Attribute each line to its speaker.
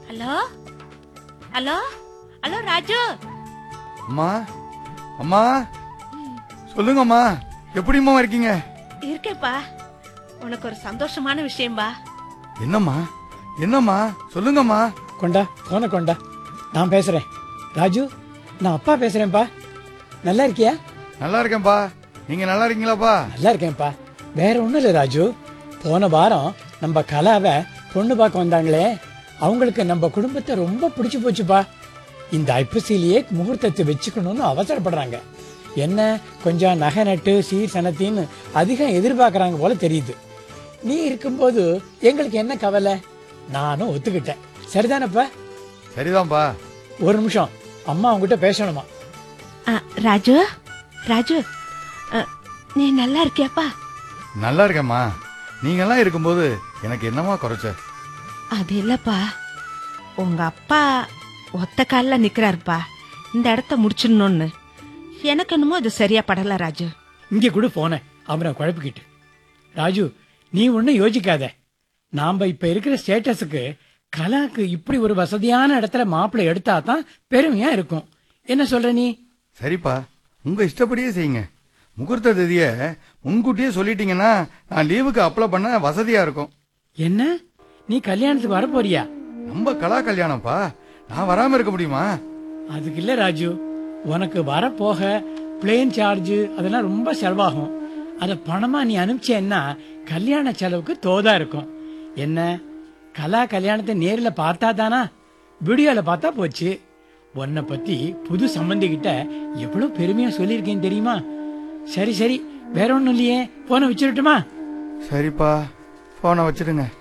Speaker 1: hello hello hello Raju
Speaker 2: அம்மா அம்மா சொல்லுங்கம்மா எப்படிம்மா இருக்கீங்க
Speaker 1: இருக்கேப்பா உனக்கு ஒரு சந்தோஷமான விஷயம்பா
Speaker 2: என்னம்மா என்னம்மா சொல்லுங்கம்மா
Speaker 3: கொண்டா போன கொண்டா நான் பேசுறேன் ராஜு நான் அப்பா பேசுறேன்ப்பா நல்லா இருக்கியா
Speaker 2: நல்லா இருக்கேன்ப்பா நீங்க நல்லா இருக்கீங்களாப்பா
Speaker 3: நல்லா இருக்கேன்ப்பா வேற ஒண்ணும் இல்லை ராஜு போன வாரம் நம்ம கலாவை பொண்ணு பார்க்க வந்தாங்களே அவங்களுக்கு நம்ம குடும்பத்தை ரொம்ப பிடிச்சு போச்சுப்பா இந்த ஐப்பசிலேயே முகூர்த்தத்தை வச்சுக்கணும்னு அவசரப்படுறாங்க என்ன கொஞ்சம் நகை நட்டு சீர் சனத்தின்னு அதிகம் எதிர்பார்க்கறாங்க போல தெரியுது நீ இருக்கும்போது எங்களுக்கு என்ன கவலை நானும் ஒத்துக்கிட்டேன் சரிதானப்பா
Speaker 2: சரிதான்ப்பா
Speaker 3: ஒரு நிமிஷம் அம்மா உங்ககிட்ட பேசணுமா
Speaker 1: ஆ, ராஜு ராஜு ஆ, நீ நல்லா இருக்கியாப்பா
Speaker 2: நல்லா இருக்கேம்மா நீங்கெல்லாம் இருக்கும்போது எனக்கு என்னம்மா குறைச்ச
Speaker 1: அது இல்லப்பா உங்க அப்பா ஒத்த கால்ல நிக்கிறாருப்பா இந்த இடத்த முடிச்சிடணும்னு எனக்கு என்னமோ அது சரியா படல ராஜு
Speaker 3: இங்க கூட போனேன் அவரை குழப்பிக்கிட்டு ராஜு நீ ஒன்னும் யோசிக்காத நாம இப்ப இருக்கிற ஸ்டேட்டஸுக்கு கலாக்கு இப்படி ஒரு வசதியான இடத்துல மாப்பிள்ளை எடுத்தா தான் பெருமையா இருக்கும் என்ன சொல்ற நீ
Speaker 2: சரிப்பா உங்க இஷ்டப்படியே செய்யுங்க முகூர்த்த தேதிய முன்கூட்டியே சொல்லிட்டீங்கன்னா நான் லீவுக்கு அப்ளை பண்ண வசதியா இருக்கும்
Speaker 3: என்ன நீ கல்யாணத்துக்கு வர போறியா
Speaker 2: நம்ம கலா கல்யாணம்ப்பா நான் வராம இருக்க முடியுமா
Speaker 3: அதுக்கு இல்ல ராஜு உனக்கு வர போக பிளேன் சார்ஜ் அதெல்லாம் ரொம்ப செலவாகும் அத பணமா நீ அனுப்பிச்சேன்னா கல்யாண செலவுக்கு தோதா இருக்கும் என்ன கலா கல்யாணத்தை நேர்ல பார்த்தா தானா வீடியோல பார்த்தா போச்சு உன்னை பத்தி புது சம்பந்தி கிட்ட எவ்வளவு பெருமையா சொல்லியிருக்கேன் தெரியுமா சரி சரி வேற ஒண்ணும் இல்லையே போன வச்சிருட்டுமா
Speaker 2: சரிப்பா போனை வச்சிடுங்க